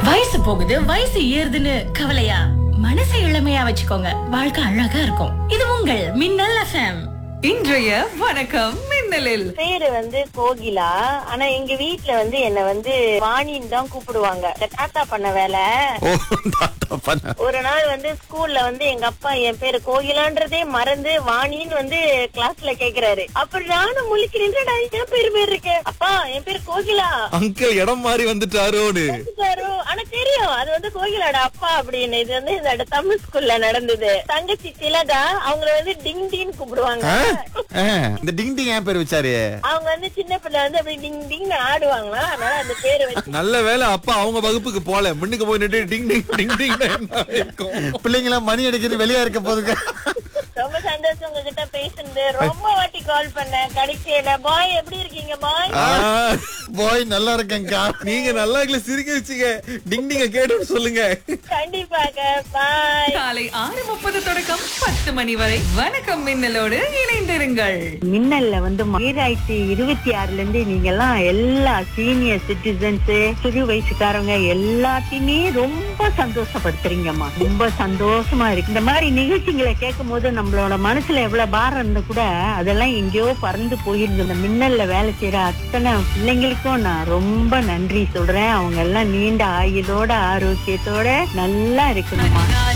வயசு போகுது வயசு ஏறுதுன்னு கவலையா மனசை இளமையா வச்சுக்கோங்க வாழ்க்கை அழகா இருக்கும் இது உங்கள் மின்னல் எஃப்எம் இன்றைய வணக்கம் மின்னலில் பேரு வந்து கோகிலா ஆனா எங்க வீட்ல வந்து என்ன வந்து வாணின்னு தான் கூப்பிடுவாங்க இந்த தாத்தா பண்ண வேலை ஓ தாத்தா பண்ண ஒரு நாள் வந்து ஸ்கூல்ல வந்து எங்க அப்பா என் பேரு கோகிலான்றதே மறந்து வாணின்னு வந்து கிளாஸ்ல கேக்குறாரு அப்புறம் நானும் முழிக்கிறேன் என் பேரு பேர் இருக்கு அப்பா என் பேரு கோகிலா அங்கிள் இடம் மாறி வந்துட்டாரோன்னு வந்துட்டாரு. ஆனா தெரியும் அது வந்து கோகிலோட அப்பா அப்படின்னு இது வந்து இந்த தமிழ் ஸ்கூல்ல நடந்தது தங்கச்சி திலகா அவங்கள வந்து டிங் டின்னு கூப்பிடுவாங்க ஆ? ஆ, இந்த டிங் டிங் ஏன் பேர் வச்சாரு அவங்க வந்து சின்ன பிள்ளை வந்து அப்படி டிங் டிங் ஆடுவாங்களா அதனால அந்த பேரு வச்சு நல்ல வேலை அப்பா அவங்க வகுப்புக்கு போல முன்னுக்கு போய் நின்று டிங் டிங் டிங் டிங் பிள்ளைங்களா மணி அடிக்கிறது வெளியா இருக்க போதுங்க ரொம்ப சந்தோஷம் உங்ககிட்ட பேசுனது ரொம்ப வாட்டி கால் பண்ணேன் கடைசியில பாய் எப்படி இருக்கீங்க பாய் போய் நல்லா இருக்கேன்க்கா நீங்க நல்லா எங்களை சிரிக்க வச்சுங்க டிங் டிங்க கேட்டுன்னு சொல்லுங்க கண்டிப்பாக பாய் காலை ஆறு முப்பது தொடக்கம் பத்து மணி வரை வணக்கம் மின்னலோடு இணைந்திருங்கள் மின்னல்ல வந்து ஈராயிரத்தி இருபத்தி ஆறுல இருந்து நீங்க எல்லாம் எல்லா சீனியர் சிட்டிசன்ஸ் சிறு வயசுக்காரங்க எல்லாத்தையுமே ரொம்ப சந்தோஷப்படுத்துறீங்கம்மா ரொம்ப சந்தோஷமா இருக்கு இந்த மாதிரி நிகழ்ச்சிகளை கேட்கும் போது நம்மளோட மனசுல எவ்வளவு பாரம் இருந்தா கூட அதெல்லாம் எங்கேயோ பறந்து போயிருக்கு இந்த மின்னல்ல வேலை செய்யற அத்தனை பிள்ளைங்களுக்கும் நான் ரொம்ப நன்றி சொல்றேன் அவங்க எல்லாம் நீண்ட ஆயுளோட ஆரோக்கியத்தோட நல்லா இருக்கணும்மா